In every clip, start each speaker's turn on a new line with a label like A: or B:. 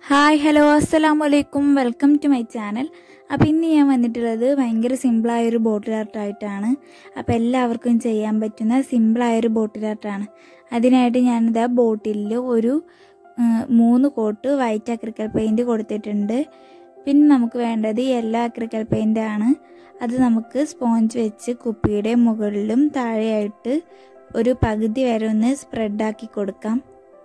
A: hi hello അസ്സലാമു അലൈക്കും welcome to my channel അപ്പോൾ ഇന്ന് ഞാൻ വന്നിട്ടുള്ളത് ഭയങ്കര സിമ്പിളായൊരു ബോട്ടിൽ ആർട്ടായിട്ടാണ് അപ്പോൾ എല്ലാവർക്കും ചെയ്യാൻ പറ്റുന്ന സിമ്പിളായൊരു ബോട്ടിൽ ആർട്ടാണ് അതിനായിട്ട് ഞാനിതാ ബോട്ടിലിൽ ഒരു ഉം, മൂന്ന് കോട്ട് വൈറ്റ് അക്രിക്കൽ പെയിൻറ് കൊടുത്തിട്ടുണ്ട് പിന്നെ നമുക്ക് വേണ്ടത് യെല്ലോ അക്രിക്കൽ പെയിൻ്റ് ആണ് അത് നമുക്ക് സ്പോഞ്ച് വെച്ച് കുപ്പിയുടെ മുകളിലും താഴെയായിട്ട് ഒരു പകുതി വരെ ഒന്ന് സ്പ്രെഡാക്കി കൊടുക്കാം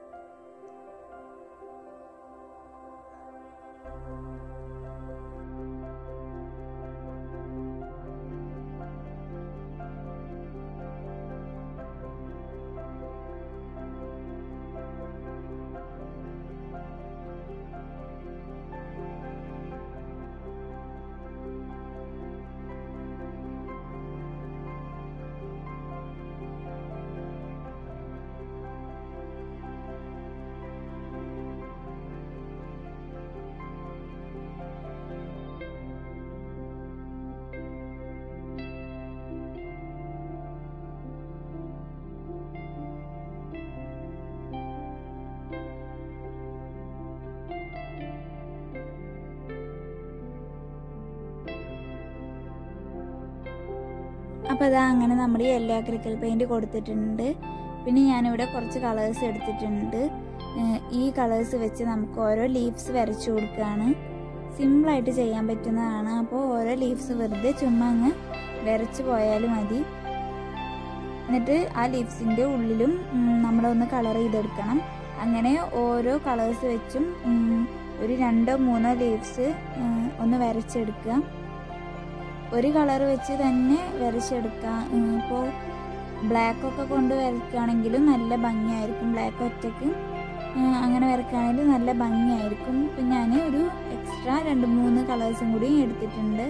A: അപ്പോൾ അതാ അങ്ങനെ നമ്മൾ യെല്ലോ അക്രിക്കൽ പെയിൻറ് കൊടുത്തിട്ടുണ്ട് പിന്നെ ഞാനിവിടെ കുറച്ച് കളേഴ്സ് എടുത്തിട്ടുണ്ട് ഏഹ് ഈ കളേഴ്സ് വെച്ച് നമുക്ക് ഓരോ ലീവ്സ് വരച്ചു കൊടുക്കുകയാണ് സിമ്പിളായിട്ട് ചെയ്യാൻ പറ്റുന്നതാണ് അപ്പോൾ ഓരോ ലീവ്സ് വെറുതെ ചുമ്മാ അങ്ങ് വരച്ചു പോയാൽ മതി എന്നിട്ട് ആ ലീവ്സിൻ്റെ ഉള്ളിലും ഉം, നമ്മളൊന്ന് കളർ ചെയ്തെടുക്കണം അങ്ങനെ ഓരോ കളേഴ്സ് വെച്ചും ഉം, ഒരു രണ്ടോ മൂന്നോ ലീവ്സ് ഒന്ന് വരച്ചെടുക്കുക ഒരു കളർ വെച്ച് തന്നെ വരച്ചെടുക്കാം ഇപ്പോൾ ബ്ലാക്ക് ഒക്കെ കൊണ്ട് വരയ്ക്കുകയാണെങ്കിലും നല്ല ഭംഗിയായിരിക്കും ബ്ലാക്ക് ഒറ്റയ്ക്ക് ഉം, അങ്ങനെ വരയ്ക്കുകയാണെങ്കിൽ നല്ല ഭംഗിയായിരിക്കും ഇപ്പം ഞാൻ ഒരു എക്സ്ട്രാ രണ്ട് മൂന്ന് കളേഴ്സും കൂടി എടുത്തിട്ടുണ്ട്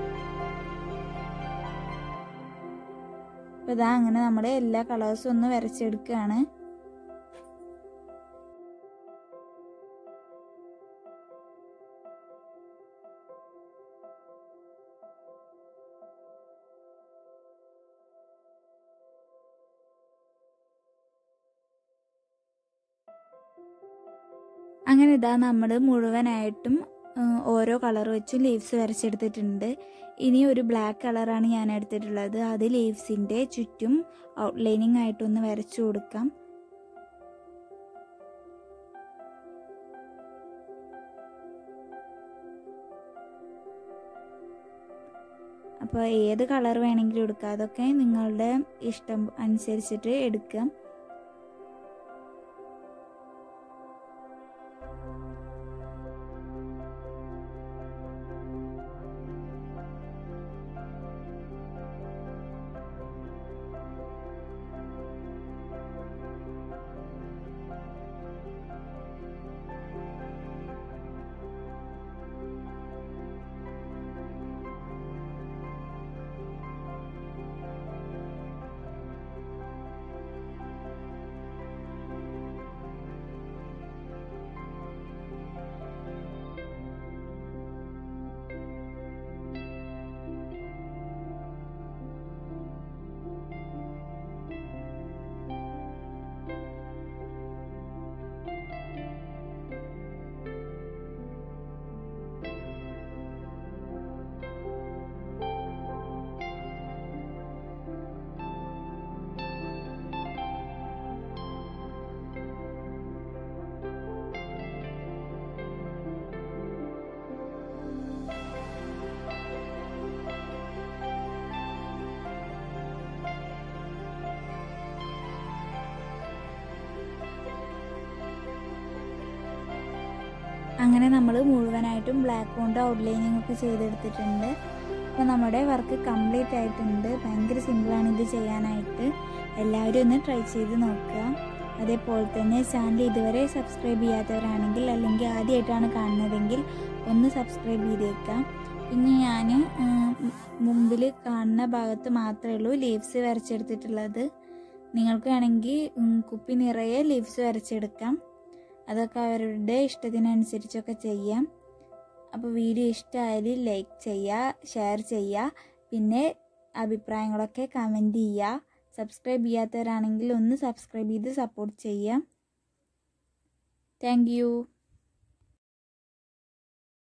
A: അപ്പോൾ ഇതാ അങ്ങനെ നമ്മൾ എല്ലാ കളേഴ്സും ഒന്ന് വരച്ചെടുക്കുകയാണ് അങ്ങനെ ഇതാ നമ്മൾ മുഴുവനായിട്ടും ഉം, ഓരോ കളർ വെച്ചും ലീവ്സ് വരച്ചെടുത്തിട്ടുണ്ട് ഇനി ഒരു ബ്ലാക്ക് കളറാണ് ഞാൻ എടുത്തിട്ടുള്ളത് അത് ലീവ്സിൻ്റെ ചുറ്റും ഔട്ട്ലൈനിങ് ആയിട്ടൊന്ന് വരച്ചു കൊടുക്കാം അപ്പോൾ ഏത് കളർ വേണമെങ്കിലും എടുക്കാം അതൊക്കെ നിങ്ങളുടെ ഇഷ്ടം അനുസരിച്ചിട്ട് എടുക്കാം അങ്ങനെ നമ്മൾ മുഴുവനായിട്ടും ബ്ലാക്ക് കൊണ്ട് ഔട്ട്ലൈനിങ് ഒക്കെ ചെയ്തെടുത്തിട്ടുണ്ട് അപ്പോൾ നമ്മുടെ വർക്ക് കംപ്ലീറ്റ് ആയിട്ടുണ്ട് ഭയങ്കര സിമ്പിളാണ് ഇത് ചെയ്യാനായിട്ട് എല്ലാവരും ഒന്ന് ട്രൈ ചെയ്ത് നോക്കുക അതേപോലെ തന്നെ ചാനൽ ഇതുവരെ സബ്സ്ക്രൈബ് ചെയ്യാത്തവരാണെങ്കിൽ അല്ലെങ്കിൽ ആദ്യമായിട്ടാണ് കാണുന്നതെങ്കിൽ ഒന്ന് സബ്സ്ക്രൈബ് ചെയ്തേക്കാം പിന്നെ ഞാൻ മുമ്പിൽ കാണുന്ന ഭാഗത്ത് മാത്രമേ ഉള്ളൂ ലീവ്സ് വരച്ചെടുത്തിട്ടുള്ളത് നിങ്ങൾക്ക് വേണമെങ്കിൽ ഉം, കുപ്പി നിറയെ ലീവ്സ് വരച്ചെടുക്കാം അതൊക്കെ അവരുടെ ഇഷ്ടത്തിനനുസരിച്ചൊക്കെ ചെയ്യാം അപ്പോൾ വീഡിയോ ഇഷ്ടമായാൽ ലൈക്ക് ചെയ്യുക ഷെയർ ചെയ്യുക പിന്നെ അഭിപ്രായങ്ങളൊക്കെ കമൻറ്റ് ചെയ്യുക സബ്സ്ക്രൈബ് ചെയ്യാത്തവരാണെങ്കിൽ ഒന്ന് സബ്സ്ക്രൈബ് ചെയ്ത് സപ്പോർട്ട് ചെയ്യാം താങ്ക്